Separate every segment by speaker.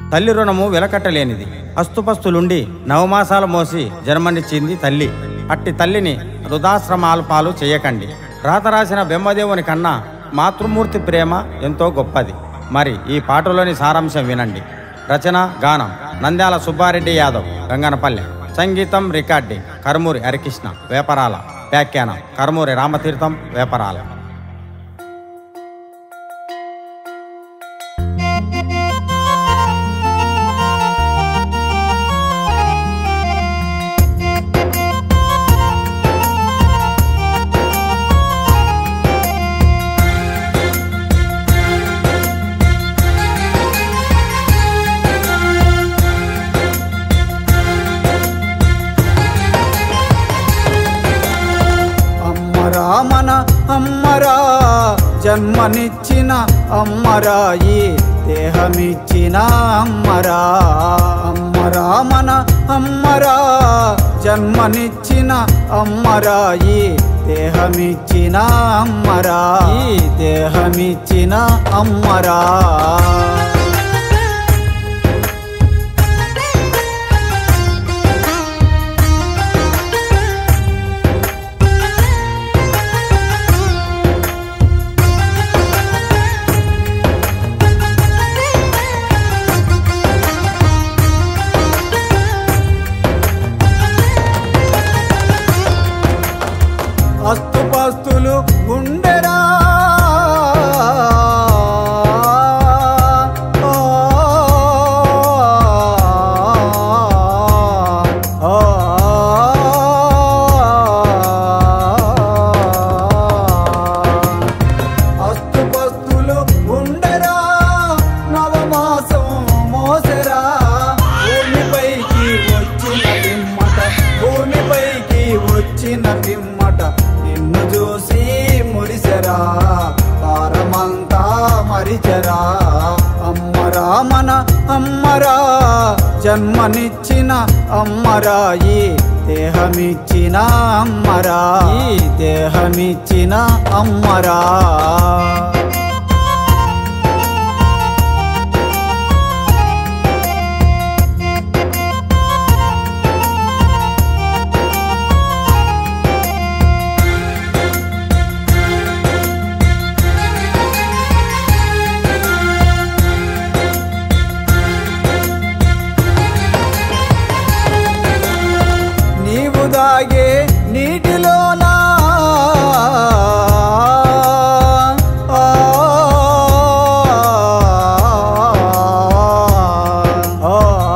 Speaker 1: తల్లి రుణము వెలకట్టలేనిది అస్తుపస్తులుండి నవమాసాలు మోసి జన్మనిచ్చింది తల్లి అట్టి తల్లిని వృధాశ్రమాలు పాలు చేయకండి రాత రాసిన బెమ్మదేవుని కన్నా మాతృమూర్తి ప్రేమ ఎంతో గొప్పది మరి ఈ పాటలోని సారాంశం వినండి రచన గానం నంద్యాల సుబ్బారెడ్డి యాదవ్ గంగనపల్లె సంగీతం రికార్డింగ్ కర్మూరి హరికృష్ణ వేపరాల వ్యాఖ్యానం కర్మూరి రామతీర్థం వేపరాల
Speaker 2: అమ్మరా మన అమ్మరా జన్మనిచ్చిన అమ్మరా ఈ దేహమిచ్చిన అమ్మరా అమ్మరా మన అమ్మరా జన్మనిచ్చిన అమ్మరా ఈ దేహమిచ్చిన అమ్మరా ఈ దేహమిచ్చిన అమ్మరా అస్తుపస్తులు ఉండెరా ఆ, ఆ, అస్తుపస్తులు ఉండెరా నవమాసం మోసెరా భూమిపైకి వచ్చిన పిమ్మట భూమిపైకి వచ్చిన పిమ్మట నిన్ను చూసి మురిసెరా భారమంతా మరిచెరా అమ్మరా మన అమ్మరా జన్మనిచ్చిన అమ్మరా ఈ దేహమిచ్చిన అమ్మరా ఈ దేహమిచ్చిన అమ్మరా నీవు దాగే నీటిలోనా ఆ, ఆ,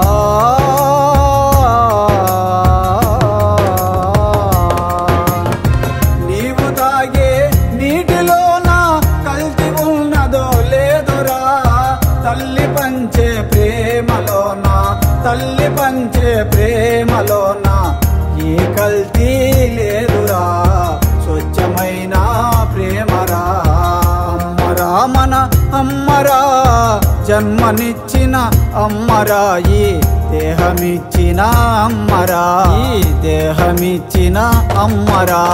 Speaker 2: నీవు తాగే నీటిలోన కల్తీ ఉన్నదో లేదురా తల్లి పంచే ప్రేమలోన తల్లి పంచే ప్రేమలోన ఏ కల్తీ లేదురా స్వచ్ఛమైన ప్రేమరా అమ్మరా మన అమ్మరా జన్మనిచ్చిన అమ్మరా ఈ దేహమిచ్చిన అమ్మరా ఈ దేహమిచ్చిన అమ్మరా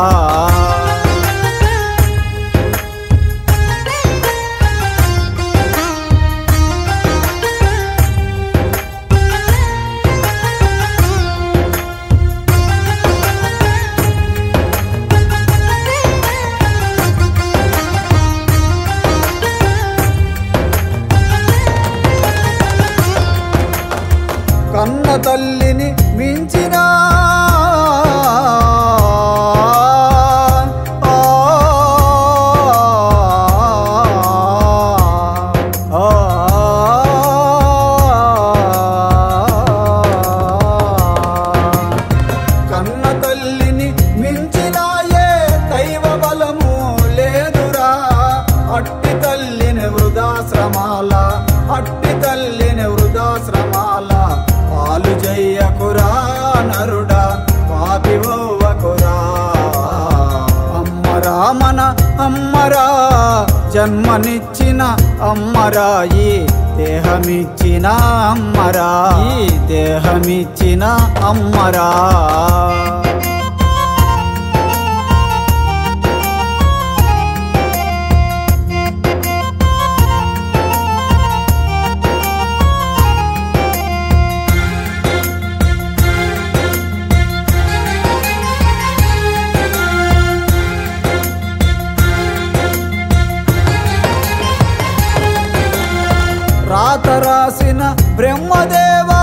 Speaker 2: కన్న తల్లిని మించినా ఆ, ఆ, కన్న తల్లిని మించినాయే దైవ బలము లేదురా అట్టి తల్లిని వృధాశ్రమాల అట్టి తల్లిని వృధాశ్రమాల పాలు జయ్యకురా నరుడా పాపి ఓవకురా అమ్మరా మన అమ్మరా జన్మనిచ్చిన అమ్మరా ఈ దేహమిచ్చిన అమ్మరా ఈ దేహమిచ్చిన అమ్మరా రాసిన బ్రహ్మదేవా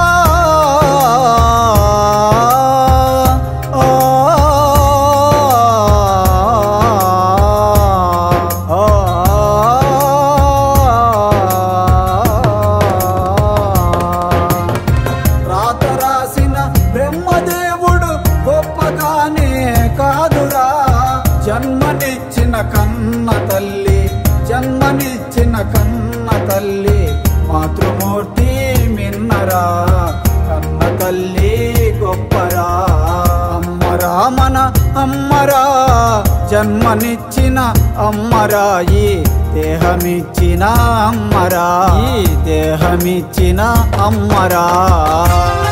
Speaker 2: ఆ, ఆ, రాత రాసిన బ్రహ్మదేవుడు గొప్పగానే కాదురా జన్మనిచ్చిన కన్న తల్లి జన్మనిచ్చిన కన్న తల్లి మాతృమూర్తి మిన్నరా కన్న తల్లి గొప్పరా అమ్మరా మన అమ్మరా జన్మనిచ్చిన అమ్మరా ఈ దేహమిచ్చిన అమ్మరా ఈ దేహమిచ్చిన అమ్మరా